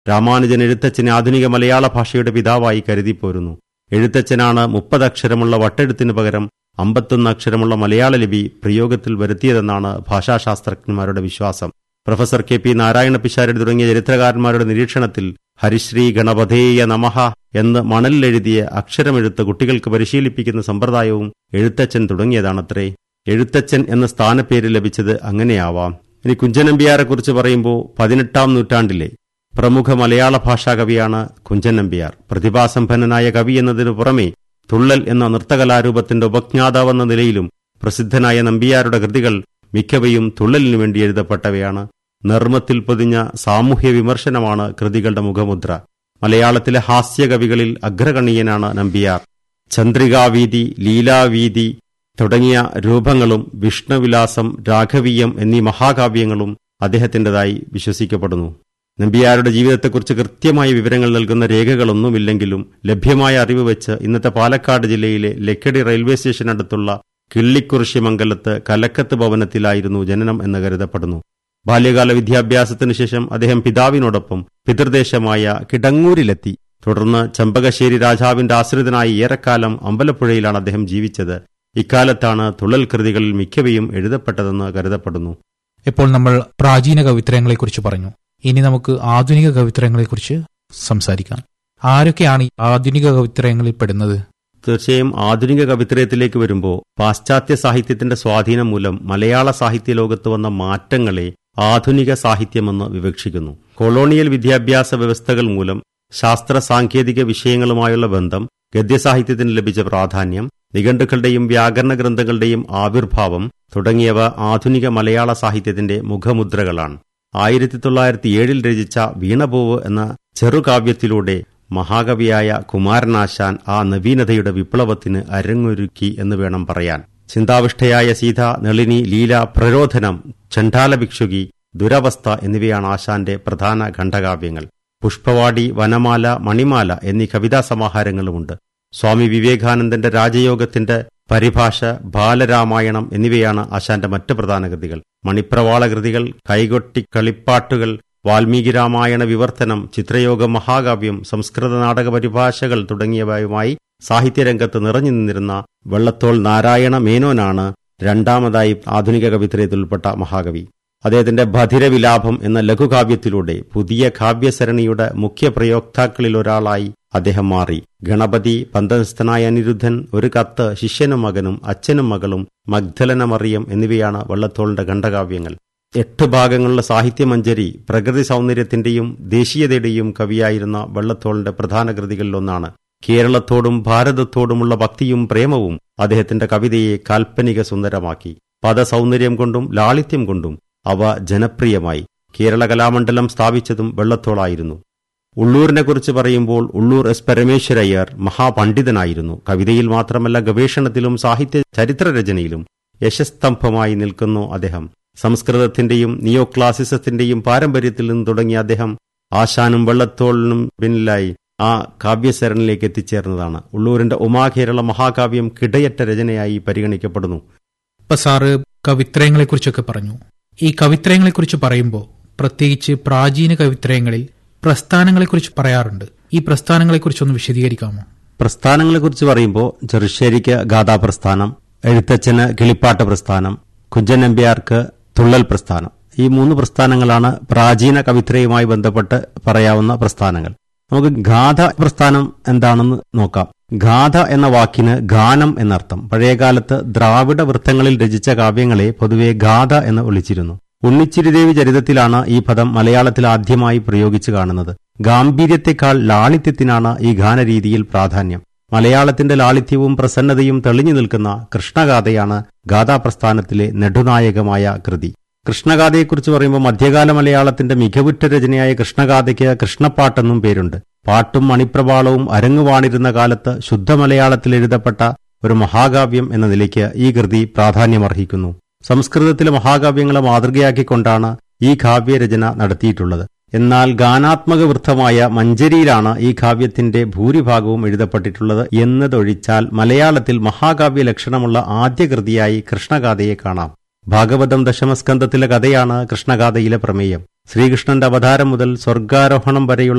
രാമാനുജൻ എഴുത്തച്ഛനെ ആധുനിക മലയാള ഭാഷയുടെ പിതാവായി കരുതിപ്പോരുന്നു എഴുത്തച്ഛനാണ് മുപ്പതക്ഷരമുള്ള വട്ടെഴുത്തിനു പകരം അമ്പത്തൊന്ന് അക്ഷരമുള്ള മലയാള ലിപി പ്രയോഗത്തിൽ വരുത്തിയതെന്നാണ് ഭാഷാശാസ്ത്രജ്ഞന്മാരുടെ വിശ്വാസം professor K P Narayana Pisharody തുടങ്ങിയ ചരിത്രകാരന്മാരുടെ നിരീക്ഷണത്തിൽ ഹരിശ്രീ ഗണപതേയ നമഃ എന്ന് മണലിലെഴുതിയ അക്ഷരമെഴുത്ത് കുട്ടികൾക്ക് പരിശീലിപ്പിക്കുന്ന സമ്പ്രദായവും എഴുത്തച്ഛൻ തുടങ്ങിയതാണത്രേ എഴുത്തച്ഛൻ എന്ന സ്ഥാനപ്പേര് ലഭിച്ചത് അങ്ങനെയാവാം ഇനി കുഞ്ചനമ്പിയാരെക്കുറിച്ച് പറയുമ്പോൾ പതിനെട്ടാം നൂറ്റാണ്ടിലെ പ്രമുഖ മലയാള ഭാഷാ കവിയാണ് കുഞ്ചൻ നമ്പ്യാർ പ്രതിഭാസമ്പന്നനായ കവി എന്നതിനു പുറമെ തുള്ളൽ എന്ന നൃത്തകലാരൂപത്തിന്റെ ഉപജ്ഞാതാവെന്ന നിലയിലും പ്രസിദ്ധനായ നമ്പിയാരുടെ കൃതികൾ മിക്കവയും തുള്ളലിനു വേണ്ടി എഴുതപ്പെട്ടവയാണ് നർമ്മത്തിൽ പൊതിഞ്ഞ സാമൂഹ്യ വിമർശനമാണ് കൃതികളുടെ മുഖമുദ്ര മലയാളത്തിലെ ഹാസ്യകവികളിൽ അഗ്രഗണീയനാണ് നമ്പിയാർ ചന്ദ്രികാവീതി ലീലാവീതി തുടങ്ങിയ രൂപങ്ങളും വിഷ്ണുവിലാസം രാഘവീയം എന്നീ മഹാകാവ്യങ്ങളും അദ്ദേഹത്തിൻ്റെതായി വിശ്വസിക്കപ്പെടുന്നു നമ്പിയാരുടെ ജീവിതത്തെക്കുറിച്ച് കൃത്യമായ വിവരങ്ങൾ നൽകുന്ന രേഖകളൊന്നുമില്ലെങ്കിലും ലഭ്യമായ അറിവ് വെച്ച് ഇന്നത്തെ പാലക്കാട് ജില്ലയിലെ ലക്കടി റെയിൽവേ സ്റ്റേഷനടുത്തുള്ള കിള്ളിക്കുറിശി മംഗലത്ത് കലക്കത്ത് ഭവനത്തിലായിരുന്നു ജനനം എന്ന് കരുതപ്പെടുന്നു ബാല്യകാല വിദ്യാഭ്യാസത്തിനു ശേഷം അദ്ദേഹം പിതാവിനോടൊപ്പം പിതൃദേശമായ കിടങ്ങൂരിലെത്തി തുടർന്ന് ചെമ്പകശ്ശേരി രാജാവിന്റെ ആശ്രിതനായി ഏറെക്കാലം അമ്പലപ്പുഴയിലാണ് അദ്ദേഹം ജീവിച്ചത് ഇക്കാലത്താണ് തുള്ളൽ കൃതികളിൽ മിക്കവയും എഴുതപ്പെട്ടതെന്ന് കരുതപ്പെടുന്നു ഇപ്പോൾ നമ്മൾ പ്രാചീന കവിത്രയങ്ങളെക്കുറിച്ച് പറഞ്ഞു ഇനി നമുക്ക് ആധുനിക കവിത്രയങ്ങളെക്കുറിച്ച് സംസാരിക്കാം ആരൊക്കെയാണ് ഈ ആധുനിക കവിത്രയങ്ങളിൽ പെടുന്നത് തീർച്ചയായും ആധുനിക കവിത്രയത്തിലേക്ക് വരുമ്പോൾ പാശ്ചാത്യ സാഹിത്യത്തിന്റെ സ്വാധീനം മൂലം മലയാള സാഹിത്യ ലോകത്ത് വന്ന മാറ്റങ്ങളെ ആധുനിക സാഹിത്യമെന്ന് വിവക്ഷിക്കുന്നു കൊളോണിയൽ വിദ്യാഭ്യാസ വ്യവസ്ഥകൾ മൂലം ശാസ്ത്ര സാങ്കേതിക വിഷയങ്ങളുമായുള്ള ബന്ധം ഗദ്യസാഹിത്യത്തിന് ലഭിച്ച പ്രാധാന്യം നിഘണ്ടുക്കളുടെയും വ്യാകരണ ഗ്രന്ഥങ്ങളുടെയും ആവിർഭാവം തുടങ്ങിയവ ആധുനിക മലയാള സാഹിത്യത്തിന്റെ മുഖമുദ്രകളാണ് ആയിരത്തി തൊള്ളായിരത്തി ഏഴിൽ രചിച്ച വീണപൂവ് എന്ന ചെറുകാവ്യത്തിലൂടെ മഹാകവിയായ കുമാരനാശാൻ ആ നവീനതയുടെ വിപ്ലവത്തിന് അരങ്ങൊരുക്കി എന്ന് വേണം പറയാൻ ചിന്താവിഷ്ടയായ സീത നളിനി ലീല പ്രരോധനം ചണ്ഡാല ഭിക്ഷുകി ദുരവസ്ഥ എന്നിവയാണ് ആശാന്റെ പ്രധാന ഖണ്ഡകാവ്യങ്ങൾ പുഷ്പവാടി വനമാല മണിമാല എന്നീ കവിതാ സമാഹാരങ്ങളുമുണ്ട് സ്വാമി വിവേകാനന്ദന്റെ രാജയോഗത്തിന്റെ പരിഭാഷ ബാലരാമായണം എന്നിവയാണ് ആശാന്റെ മറ്റ് പ്രധാന കൃതികൾ മണിപ്രവാള കൃതികൾ കൈകൊട്ടി കളിപ്പാട്ടുകൾ വാൽമീകി രാമായണ വിവർത്തനം ചിത്രയോഗ മഹാകാവ്യം സംസ്കൃത നാടക പരിഭാഷകൾ തുടങ്ങിയവയുമായി സാഹിത്യരംഗത്ത് നിറഞ്ഞു നിന്നിരുന്ന വെള്ളത്തോൾ നാരായണ മേനോനാണ് രണ്ടാമതായി ആധുനിക കവിത്രയത്തിൽ ഉൾപ്പെട്ട മഹാകവി അദ്ദേഹത്തിന്റെ ഭധിരവിലാപം എന്ന ലഘുകാവ്യത്തിലൂടെ പുതിയ കാവ്യസരണിയുടെ മുഖ്യ പ്രയോക്താക്കളിൽ ഒരാളായി അദ്ദേഹം മാറി ഗണപതി പന്തസ്ഥനായ അനിരുദ്ധൻ ഒരു കത്ത് ശിഷ്യനും മകനും അച്ഛനും മകളും മഗ്ദലന മറിയം എന്നിവയാണ് വള്ളത്തോളിന്റെ ഖണ്ഡകാവ്യങ്ങൾ എട്ട് ഭാഗങ്ങളുള്ള സാഹിത്യമഞ്ജരി പ്രകൃതി സൗന്ദര്യത്തിന്റെയും ദേശീയതയുടെയും കവിയായിരുന്ന വള്ളത്തോളിന്റെ പ്രധാന കൃതികളിലൊന്നാണ് കേരളത്തോടും ഭാരതത്തോടുമുള്ള ഭക്തിയും പ്രേമവും അദ്ദേഹത്തിന്റെ കവിതയെ കാൽപ്പനിക സുന്ദരമാക്കി പദസൗന്ദര്യം കൊണ്ടും ലാളിത്യം കൊണ്ടും അവ ജനപ്രിയമായി കേരള കലാമണ്ഡലം സ്ഥാപിച്ചതും വെള്ളത്തോളായിരുന്നു ഉള്ളൂരിനെ കുറിച്ച് പറയുമ്പോൾ ഉള്ളൂർ എസ് പരമേശ്വരയ്യർ മഹാപണ്ഡിതനായിരുന്നു കവിതയിൽ മാത്രമല്ല ഗവേഷണത്തിലും സാഹിത്യ ചരിത്രരചനയിലും യശസ്തംഭമായി നിൽക്കുന്നു അദ്ദേഹം സംസ്കൃതത്തിന്റെയും നിയോ ക്ലാസിസത്തിന്റെയും പാരമ്പര്യത്തിൽ നിന്ന് തുടങ്ങിയ അദ്ദേഹം ആശാനും വെള്ളത്തോളിനും പിന്നിലായി ആ കാവ്യസരണിലേക്ക് എത്തിച്ചേർന്നതാണ് ഉള്ളൂരിന്റെ ഉമാകേരള മഹാകാവ്യം കിടയറ്റ രചനയായി പരിഗണിക്കപ്പെടുന്നു ഇപ്പൊ സാറ് കവിത്രയങ്ങളെക്കുറിച്ചൊക്കെ പറഞ്ഞു ഈ കവിത്രയങ്ങളെക്കുറിച്ച് പറയുമ്പോൾ പ്രത്യേകിച്ച് പ്രാചീന കവിത്രയങ്ങളിൽ പ്രസ്ഥാനങ്ങളെക്കുറിച്ച് പറയാറുണ്ട് ഈ പ്രസ്ഥാനങ്ങളെക്കുറിച്ചൊന്ന് വിശദീകരിക്കാമോ പ്രസ്ഥാനങ്ങളെക്കുറിച്ച് പറയുമ്പോൾ ചെറുശ്ശേരിക്ക് ഗാഥാപ്രസ്ഥാനം എഴുത്തച്ഛന് കിളിപ്പാട്ട് പ്രസ്ഥാനം കുഞ്ചൻ നമ്പ്യാർക്ക് തുള്ളൽ പ്രസ്ഥാനം ഈ മൂന്ന് പ്രസ്ഥാനങ്ങളാണ് പ്രാചീന കവിത്രയുമായി ബന്ധപ്പെട്ട് പറയാവുന്ന പ്രസ്ഥാനങ്ങൾ നമുക്ക് ഗാഥ പ്രസ്ഥാനം എന്താണെന്ന് നോക്കാം ഗാഥ എന്ന വാക്കിന് ഗാനം എന്നർത്ഥം പഴയകാലത്ത് ദ്രാവിഡ വൃത്തങ്ങളിൽ രചിച്ച കാവ്യങ്ങളെ പൊതുവെ ഗാഥ എന്ന് വിളിച്ചിരുന്നു ഉണ്ണിച്ചിരിദേവി ചരിതത്തിലാണ് ഈ പദം മലയാളത്തിൽ ആദ്യമായി പ്രയോഗിച്ചു കാണുന്നത് ഗാംഭീര്യത്തെക്കാൾ ലാളിത്യത്തിനാണ് ഈ ഗാനരീതിയിൽ പ്രാധാന്യം മലയാളത്തിന്റെ ലാളിത്യവും പ്രസന്നതയും തെളിഞ്ഞു നിൽക്കുന്ന കൃഷ്ണഗാഥയാണ് ഗാഥാപ്രസ്ഥാനത്തിലെ നെടുനായകമായ കൃതി കൃഷ്ണഗാഥയെക്കുറിച്ച് പറയുമ്പോൾ മധ്യകാല മലയാളത്തിന്റെ മികവുറ്റ രചനയായ കൃഷ്ണഗാഥയ്ക്ക് കൃഷ്ണപ്പാട്ടെന്നും പേരുണ്ട് പാട്ടും മണിപ്രവാളവും അരങ്ങുവാണിരുന്ന കാലത്ത് ശുദ്ധ മലയാളത്തിൽ എഴുതപ്പെട്ട ഒരു മഹാകാവ്യം എന്ന നിലയ്ക്ക് ഈ കൃതി പ്രാധാന്യമർഹിക്കുന്നു സംസ്കൃതത്തിലെ മഹാകാവ്യങ്ങളെ മാതൃകയാക്കിക്കൊണ്ടാണ് ഈ കാവ്യരചന നടത്തിയിട്ടുള്ളത് എന്നാൽ ഗാനാത്മക വൃത്തമായ മഞ്ചരിയിലാണ് ഈ കാവ്യത്തിന്റെ ഭൂരിഭാഗവും എഴുതപ്പെട്ടിട്ടുള്ളത് എന്നതൊഴിച്ചാൽ മലയാളത്തിൽ മഹാകാവ്യ ലക്ഷണമുള്ള ആദ്യ കൃതിയായി കൃഷ്ണഗാഥയെ കാണാം ഭാഗവതം ദശമസ്കന്ധത്തിലെ കഥയാണ് കൃഷ്ണഗാഥയിലെ പ്രമേയം ശ്രീകൃഷ്ണന്റെ അവതാരം മുതൽ സ്വർഗാരോഹണം വരെയുള്ള